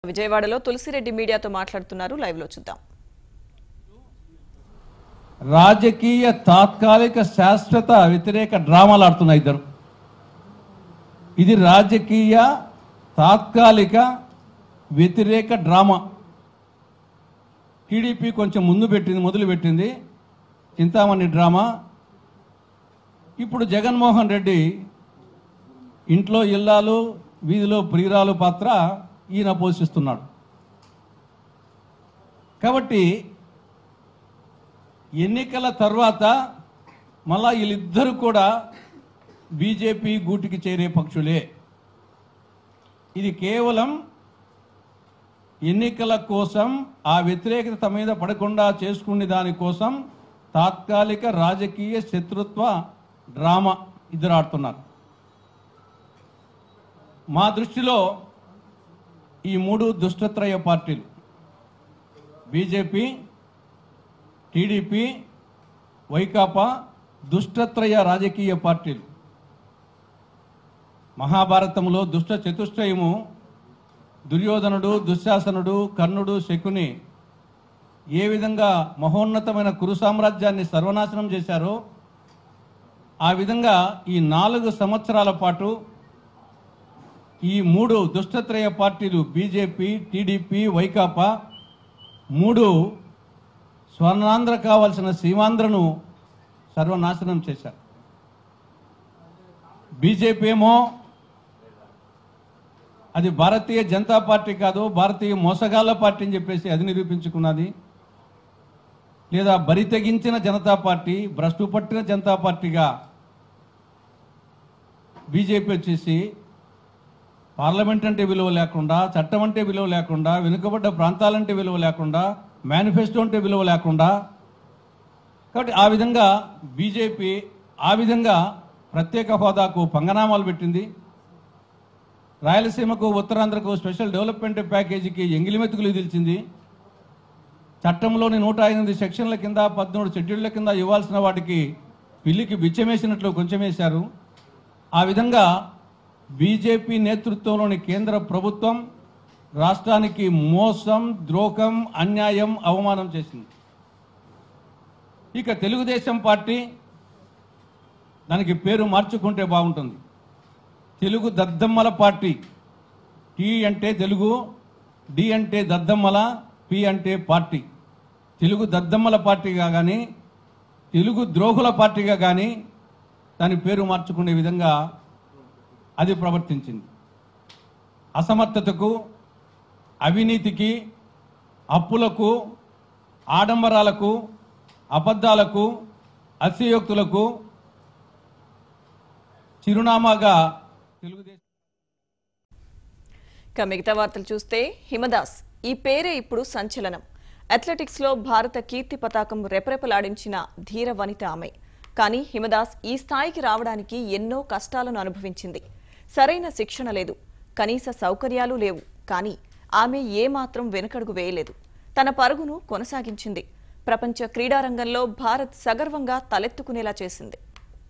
విజయవాడలో తులసిరెడ్డి మీడియాతో మాట్లాడుతున్నారు లైవ్ లో చూద్దాం రాజకీయ తాత్కాలిక శాశ్వత వ్యతిరేక డ్రామాలు ఆడుతున్నారు ఇద్దరు ఇది రాజకీయ తాత్కాలిక వ్యతిరేక డ్రామా టీడీపీ కొంచెం ముందు పెట్టింది మొదలు పెట్టింది చింతామణి డ్రామా ఇప్పుడు జగన్మోహన్ రెడ్డి ఇంట్లో ఇల్లాలు వీధిలో ప్రియురాలు పాత్ర ఈయన పోషిస్తున్నాడు కాబట్టి ఎన్నికల తర్వాత మళ్ళా వీళ్ళిద్దరూ కూడా బీజేపీ గూటికి చేరే పక్షులే ఇది కేవలం ఎన్నికల కోసం ఆ వ్యతిరేకత తమ మీద పడకుండా చేసుకునే దానికోసం తాత్కాలిక రాజకీయ శత్రుత్వ డ్రామా ఇద్దరు ఆడుతున్నారు మా దృష్టిలో ఈ మూడు దుష్టత్రయ పార్టీలు బీజేపీ టీడీపీ వైకాపా దుష్టత్రయ రాజకీయ పార్టీలు మహాభారతంలో దుష్ట చతుష్టయము దుర్యోధనుడు దుశ్శాసనుడు కర్ణుడు శకుని ఏ విధంగా మహోన్నతమైన కురు సామ్రాజ్యాన్ని సర్వనాశనం చేశారో ఆ విధంగా ఈ నాలుగు సంవత్సరాల పాటు ఈ మూడు దుష్టత్రయ పార్టీలు బీజేపీ టీడీపీ వైకాపా మూడు స్వర్ణాంధ్ర కావాల్సిన సీమాంధ్రను సర్వనాశనం చేశారు బీజేపీ ఏమో అది భారతీయ జనతా పార్టీ కాదు భారతీయ మోసగాళ్ల పార్టీ అని చెప్పేసి అది నిరూపించుకున్నది లేదా బరి తెగించిన జనతా పార్టీ భ్రష్టు పట్టిన జనతా పార్టీగా బీజేపీ వచ్చేసి పార్లమెంట్ అంటే విలువ లేకుండా చట్టం అంటే విలువ లేకుండా వెనుకబడ్డ ప్రాంతాలంటే విలువ లేకుండా మేనిఫెస్టో అంటే విలువ లేకుండా కాబట్టి ఆ విధంగా బీజేపీ ఆ విధంగా ప్రత్యేక హోదాకు పంగనామాలు పెట్టింది రాయలసీమకు ఉత్తరాంధ్రకు స్పెషల్ డెవలప్మెంట్ ప్యాకేజీకి ఎంగిలిమెతుకులు దిల్చింది చట్టంలోని నూట ఎనిమిది సెక్షన్ల కింద పద్మూడు షెడ్యూళ్ల కింద ఇవ్వాల్సిన వాటికి పిల్లికి బిచ్చమేసినట్లు కొంచెం వేశారు ఆ విధంగా బీజేపీ నేతృత్వంలోని కేంద్ర ప్రభుత్వం రాష్ట్రానికి మోసం ద్రోహం అన్యాయం అవమానం చేసింది ఇక తెలుగుదేశం పార్టీ దానికి పేరు మార్చుకుంటే బాగుంటుంది తెలుగు దద్దమ్మల పార్టీ టీ అంటే తెలుగు డి అంటే దద్దమ్మల పి అంటే పార్టీ తెలుగు దద్దమ్మల పార్టీగా కానీ తెలుగు ద్రోహుల పార్టీగా కానీ దాని పేరు మార్చుకునే విధంగా అది ప్రవర్తించింది అసమర్థతకు అవినీతికి అప్పులకు ఆడంబరాలకు అబద్ధాలకు అతిశయోక్తులకు చిరునామాగా తెలుగుదేశం ఇక మిగతా వార్తలు చూస్తే హిమదాస్ ఈ పేరే ఇప్పుడు సంచలనం అథ్లెటిక్స్ లో భారత కీర్తి పతాకం రెపరెపలాడించిన ధీర వనిత ఆమె కానీ హిమదాస్ ఈ స్థాయికి రావడానికి ఎన్నో కష్టాలను అనుభవించింది సరైన శిక్షణ లేదు కనీస సౌకర్యాలు లేవు కానీ ఆమె ఏమాత్రం వెనుకడుగు వేయలేదు తన పరుగును కొనసాగించింది ప్రపంచ క్రీడారంగంలో భారత్ సగర్వంగా తలెత్తుకునేలా చేసింది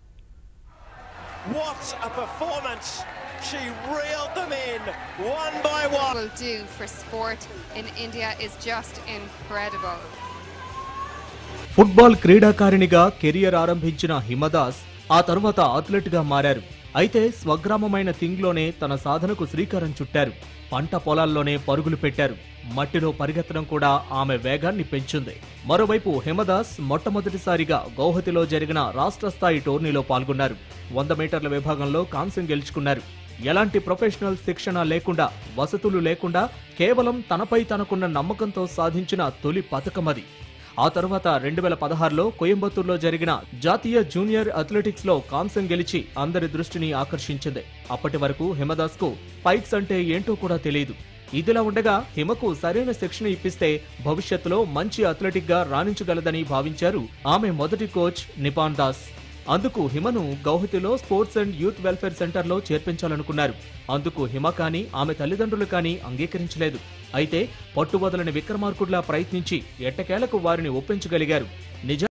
What a performance! She reeled them in one by one. will do for sport in India is just incredible. Football క్రీడాకారిణిగా కెరియర్ ఆరంభించిన హిమదాస్ ఆ తర్వాత అథ్లెట్గా మారారు అయితే స్వగ్రామమైన థింగ్లోనే తన సాధనకు శ్రీకారం చుట్టారు పంట పొలాల్లోనే పరుగులు పెట్టారు మట్టిలో పరిగెత్తడం కూడా ఆమె వేగాన్ని పెంచింది మరోవైపు హిమదాస్ మొట్టమొదటిసారిగా గౌహతిలో జరిగిన రాష్ట్ర స్థాయి టోర్నీలో పాల్గొన్నారు వంద మీటర్ల విభాగంలో కాంస్యం గెలుచుకున్నారు ఎలాంటి ప్రొఫెషనల్ శిక్షణ లేకుండా వసతులు లేకుండా కేవలం తనపై తనకున్న నమ్మకంతో సాధించిన తొలి పథకమది ఆ తర్వాత రెండు వేల పదహారులో కోయంబత్తూరులో జరిగిన జాతీయ జూనియర్ అథ్లెటిక్స్ లో కాంస్యం గెలిచి అందరి దృష్టిని ఆకర్షించింది అప్పటి వరకు హిమదాస్ కు పైక్స్ అంటే ఏంటో కూడా తెలియదు ఇదిలా ఉండగా హిమకు సరైన శిక్షణ ఇప్పిస్తే భవిష్యత్తులో మంచి అథ్లెటిక్ గా రాణించగలదని భావించారు ఆమె మొదటి కోచ్ నిపాన్ దాస్ అందుకు హిమను గౌహతిలో స్పోర్ట్స్ అండ్ యూత్ వెల్ఫేర్ సెంటర్లో చేర్పించాలనుకున్నారు అందుకు హిమ కానీ ఆమె తల్లిదండ్రులు కానీ అంగీకరించలేదు అయితే పట్టువదలని విక్రమార్కుడ్లా ప్రయత్నించి ఎట్టకేలకు వారిని ఒప్పించగలిగారు నిజ